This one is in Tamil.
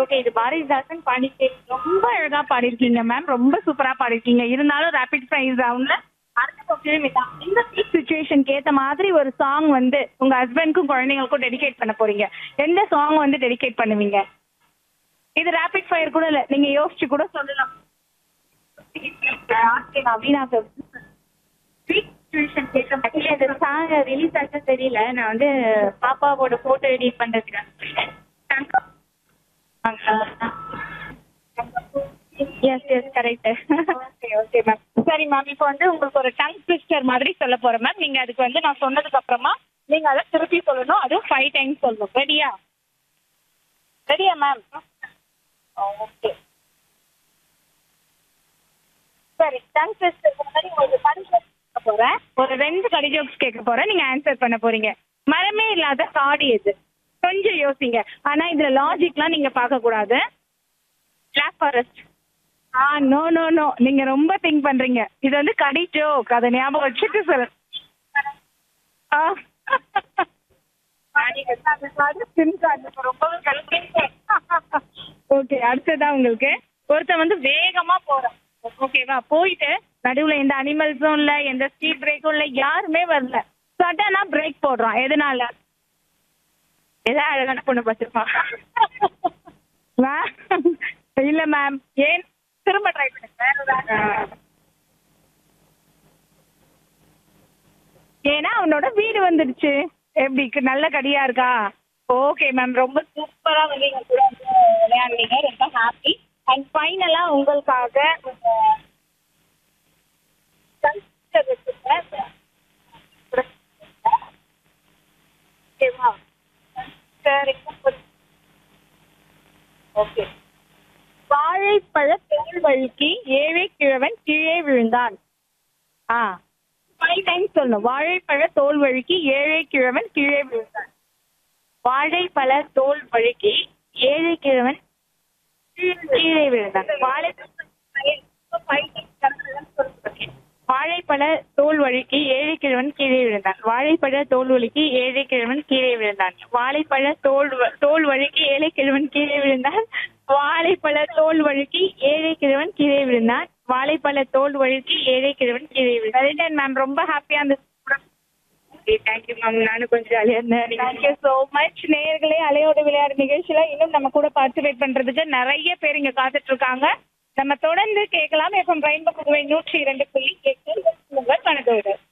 ஓகே இது பாரதிதாசன் பாண்டிச்சேரி ரொம்ப அழகா பாடிருக்கீங்க மேம் ரொம்ப சூப்பரா பாடிருக்கீங்க இருந்தாலும் ரேபிட் ஃபயர் ரவுண்ட்ல அடுத்த கொஸ்டின் இதான் இந்த சுச்சுவேஷனுக்கு ஏத்த மாதிரி ஒரு சாங் வந்து உங்க ஹஸ்பண்ட்க்கும் குழந்தைங்களுக்கும் டெடிகேட் பண்ண போறீங்க எந்த சாங் வந்து டெடிகேட் பண்ணுவீங்க இது ரேபிட் ஃபயர் கூட இல்ல நீங்க யோசிச்சு கூட சொல்லலாம் நவீனா ஆக்சுவலி அந்த சாங் ரிலீஸ் ஆச்சு தெரியல நான் வந்து பாப்பாவோட போட்டோ எடிட் பண்றதுக்கு yes yes correct okay okay ma'am சரி மேம் இப்போ வந்து உங்களுக்கு ஒரு டங் ட்விஸ்டர் மாதிரி சொல்ல போறேன் மேம் நீங்க அதுக்கு வந்து நான் சொன்னதுக்கு அப்புறமா நீங்க அதை திருப்பி சொல்லணும் அதுவும் ஃபைவ் டைம்ஸ் சொல்லணும் ரெடியா ரெடியா மேம் ஓகே சரி டங் ட்விஸ்டருக்கு முன்னாடி உங்களுக்கு கடி ஜோக்ஸ் கேட்க போறேன் ஒரு ரெண்டு கடி ஜோக்ஸ் கேட்க போறேன் நீங்க ஆன்சர் பண்ண போறீங்க மரமே இல்லாத காடு எது கொஞ்சம் யோசிங்க ஆனா இதுல லாஜிக்லாம் நீங்க பார்க்க கூடாது பிளாக் ஃபாரஸ்ட் ஆ நோ நோ நோ நீங்க ரொம்ப திங்க் பண்றீங்க இது வந்து கடி ஜோக் அதை ஞாபகம் வச்சுட்டு சொல்லு ஆ. ஓகே அடுத்ததா உங்களுக்கு ஒருத்தன் வந்து வேகமா போறான் ஓகேவா போயிட்டு நடுவுல எந்த அனிமல்ஸும் இல்ல எந்த ஸ்பீட் பிரேக்கும் இல்ல யாருமே வரல சடனா பிரேக் போடுறான் எதனால ஏதாவது அழகான பொண்ணு பார்த்துருப்பான் மேம் இல்ல மேம் ஏன் திரும்ப ட்ரை பண்ணுங்க ஏன்னா அவனோட வீடு வந்துடுச்சு எப்படி இருக்கு? நல்ல கடியா இருக்கா ஓகே மேம் ரொம்ப சூப்பரா வந்து எங்க கூட வந்து விளையாடுனீங்க ரொம்ப ஹாப்பி அண்ட் ஃபைனலா உங்களுக்காக உங்க sister வச்சிருக்கேன். ஓகேவா சரி ஓகே வாழைப்பழ தோல் வழுக்கி ஏழை கிழவன் கீழே விழுந்தான் ஆ ஃபைவ் டைம்ஸ் சொல்லணும் வாழைப்பழ தோல் வழுக்கி ஏழை கிழவன் கீழே விழுந்தான் வாழைப்பழ தோல் வழுக்கி ஏழை கிழவன் கீழே விழுந்தான் வாழை வாழைப்பழ தோல் வழுக்கி ஏழை கிழவன் கீழே விழுந்தான் வாழைப்பழ தோல் வழுக்கி ஏழை கிழவன் கீழே விழுந்தான் வாழைப்பழ தோல் வ- தோல் வழுக்கி ஏழை கிழவன் கீழே விழுந்தான் வாழைப்பழ தோல் வழுக்கி ஏழை கிழவன் கீழே விழுந்தான் வாழைப்பழ தோல் வழுக்கி ஏழை கிழவன் கீழே விழுந்தான் மேம் ரொம்ப ஹாப்பியா அந்த தேங்க்யூ மேம் நானும் கொஞ்சம் ஜாலியா இருந்தேன் தேங்க்யூ ஸோ மச் நேயர்களே அலையோட விளையாடு நிகழ்ச்சியில இன்னும் நம்ம கூட பார்ட்டிசிபேட் பண்றதுக்கு நிறைய பேர் இங்க காத்துட்டு இருக்காங்க நம்ம தொடர்ந்து கேட்கலாம் எஃப்எம் ரெயின்போ புதுவை நூற்றி இரண்டு புள்ளி எட்டு உங்கள் கணக்கோடு